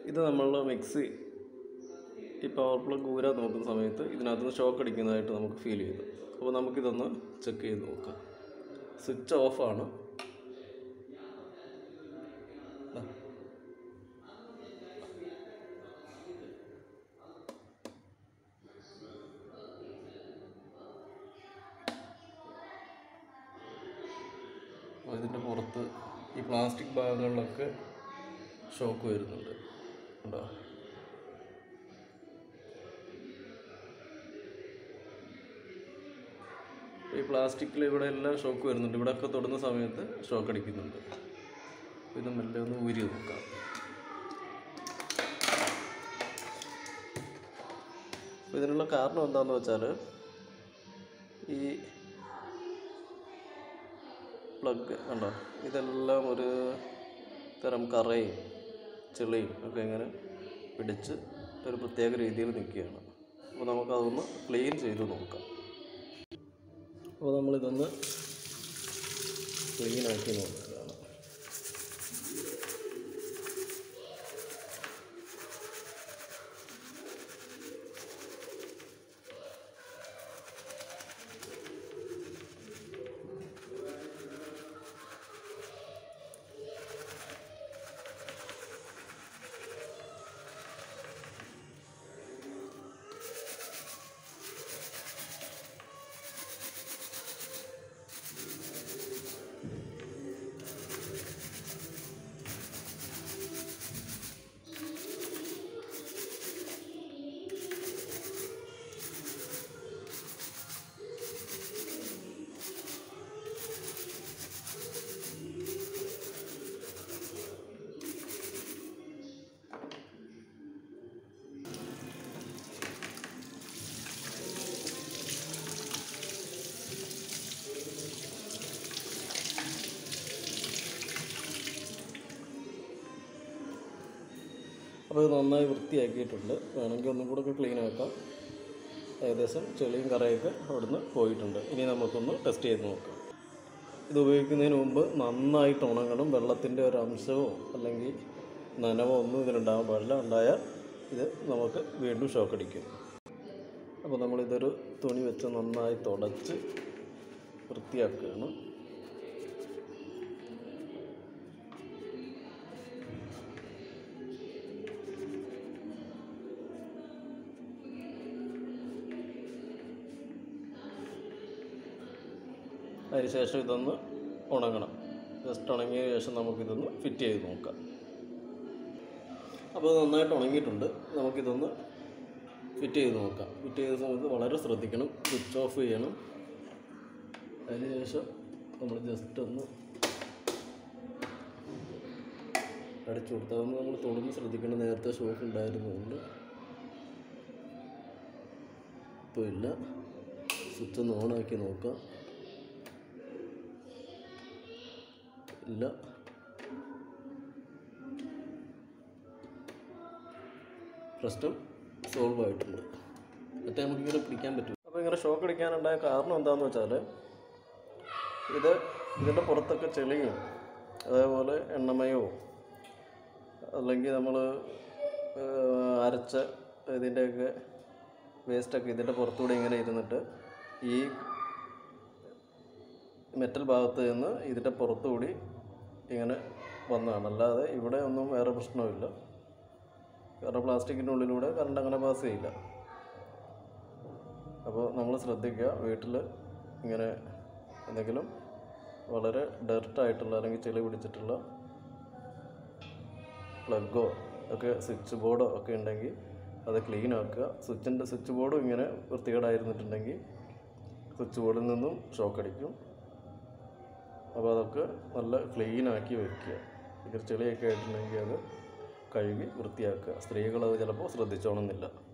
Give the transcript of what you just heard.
ഇത് നമ്മൾ മിക്സി ഈ പവർ പ്ലഗ് ഊരാൻ നോക്കുന്ന സമയത്ത് ഇതിനകത്ത് നിന്ന് ഷോക്ക് അടിക്കുന്നതായിട്ട് നമുക്ക് ഫീൽ ചെയ്തു അപ്പോൾ നമുക്കിതൊന്ന് ചെക്ക് ചെയ്ത് നോക്കാം സ്വിച്ച് ഓഫാണ് ദാ. അപ്പോൾ ഇതിൻ്റെ പുറത്ത് ഈ പ്ലാസ്റ്റിക് ഭാഗങ്ങളിലൊക്കെ ഷോക്ക് വരുന്നുണ്ട് ഉണ്ടോ ഈ പ്ലാസ്റ്റിക്കിൽ ഇവിടെ എല്ലാം ഷോക്ക് വരുന്നുണ്ട് ഇവിടെയൊക്കെ തൊടുന്ന സമയത്ത് ഷോക്ക് അടിക്കുന്നുണ്ട് അപ്പോൾ ഇത് മെല്ലെ ഒന്ന് ഊരി നോക്കാം അപ്പോൾ ഇതിനുള്ള കാരണം എന്താണെന്ന് വെച്ചാൽ ഈ പ്ലഗ് കണ്ടോ ഇതെല്ലാം ഒരു തരം കറയും ചെളിയും ഒക്കെ ഇങ്ങനെ പിടിച്ച് ഒരു പ്രത്യേക രീതിയിൽ നിൽക്കുകയാണ് അപ്പോൾ നമുക്കതൊന്ന് ക്ലീൻ ചെയ്ത് നോക്കാം അപ്പോൾ നമ്മളിതൊന്ന് ക്ലീനാക്കി നോക്കുകയാണ് അപ്പോൾ ഇത് നന്നായി വൃത്തിയാക്കിയിട്ടുണ്ട് വേണമെങ്കിൽ ഒന്നും കൂടെ ഒക്കെ ക്ലീൻ ആക്കാം ഏകദേശം ചെളിയും കറയൊക്കെ അവിടുന്ന് പോയിട്ടുണ്ട് ഇനി നമുക്കൊന്ന് ടെസ്റ്റ് ചെയ്ത് നോക്കാം ഇത് ഉപയോഗിക്കുന്നതിന് മുമ്പ് നന്നായിട്ട് ഉണങ്ങണം വെള്ളത്തിൻ്റെ ഒരു അംശമോ അല്ലെങ്കിൽ നനവോ ഒന്നും ഇതിനുണ്ടാകാൻ പാടില്ല ഉണ്ടായാൽ ഇത് നമുക്ക് വീണ്ടും ഷോക്ക് അടിക്കും അപ്പോൾ നമ്മളിതൊരു തുണി വെച്ച് നന്നായി തുടച്ച് വൃത്തിയാക്കുകയാണ് അതിനുശേഷം ഇതൊന്ന് ഉണങ്ങണം ജസ്റ്റ് ഉണങ്ങിയ ശേഷം നമുക്കിതൊന്ന് ഫിറ്റ് ചെയ്ത് നോക്കാം അപ്പോൾ ഇത് നന്നായിട്ട് ഉണങ്ങിയിട്ടുണ്ട് നമുക്കിതൊന്ന് ഫിറ്റ് ചെയ്ത് നോക്കാം ഫിറ്റ് ചെയ്ത സമയത്ത് വളരെ ശ്രദ്ധിക്കണം സ്വിച്ച് ഓഫ് ചെയ്യണം അതിനുശേഷം നമ്മൾ ജസ്റ്റ് ഒന്ന് അടിച്ചു കൊടുത്താൽ നമ്മൾ തൊടുമ്പോൾ ശ്രദ്ധിക്കണം നേരത്തെ ഷോക്ക് ഉണ്ടായിരുന്നതുകൊണ്ട് ഇപ്പോൾ ഇല്ല സ്വിച്ച് ഒന്ന് ഓണാക്കി നോക്കാം ഇല്ല പ്രശ്നം സോൾവ് ആയിട്ടുണ്ട് മറ്റേ നമുക്കിങ്ങനെ പിടിക്കാൻ പറ്റും അപ്പോൾ ഇങ്ങനെ ഷോക്ക് അടിക്കാനുണ്ടായ കാരണം എന്താണെന്ന് വെച്ചാൽ ഇത് ഇതിൻ്റെ പുറത്തൊക്കെ ചെളിയും അതേപോലെ എണ്ണമയോ അല്ലെങ്കിൽ നമ്മൾ അരച്ച ഇതിൻ്റെയൊക്കെ വേസ്റ്റൊക്കെ ഇതിൻ്റെ പുറത്തൂടെ ഇങ്ങനെ ഇരുന്നിട്ട് ഈ മെറ്റൽ ഭാഗത്ത് നിന്ന് ഇതിൻ്റെ പുറത്തുകൂടി ഇങ്ങനെ വന്നതാണ് അല്ലാതെ ഇവിടെ ഒന്നും വേറെ പ്രശ്നമില്ല കാരണം പ്ലാസ്റ്റിക്കിൻ്റെ ഉള്ളിലൂടെ കറണ്ട് അങ്ങനെ പാസ് ചെയ്യില്ല അപ്പോൾ നമ്മൾ ശ്രദ്ധിക്കുക വീട്ടിൽ ഇങ്ങനെ എന്തെങ്കിലും വളരെ ഡർട്ടായിട്ടുള്ള അല്ലെങ്കിൽ ചെളി പിടിച്ചിട്ടുള്ള പ്ലഗോ ഒക്കെ സ്വിച്ച് ബോർഡോ ഒക്കെ ഉണ്ടെങ്കിൽ അത് ക്ലീൻ ആക്കുക സ്വിച്ചിൻ്റെ സ്വിച്ച് ബോർഡും ഇങ്ങനെ വൃത്തികേടായിരുന്നിട്ടുണ്ടെങ്കിൽ സ്വിച്ച് ബോർഡിൽ നിന്നും ഷോക്ക് അടിക്കും അപ്പോൾ അതൊക്കെ നല്ല ക്ലീൻ ആക്കി വെക്കുക ഇങ്ങനെ ചെളിയൊക്കെ ആയിട്ടുണ്ടെങ്കിൽ അത് കഴുകി വൃത്തിയാക്കുക സ്ത്രീകളത് ചിലപ്പോൾ ശ്രദ്ധിച്ചോണമെന്നില്ല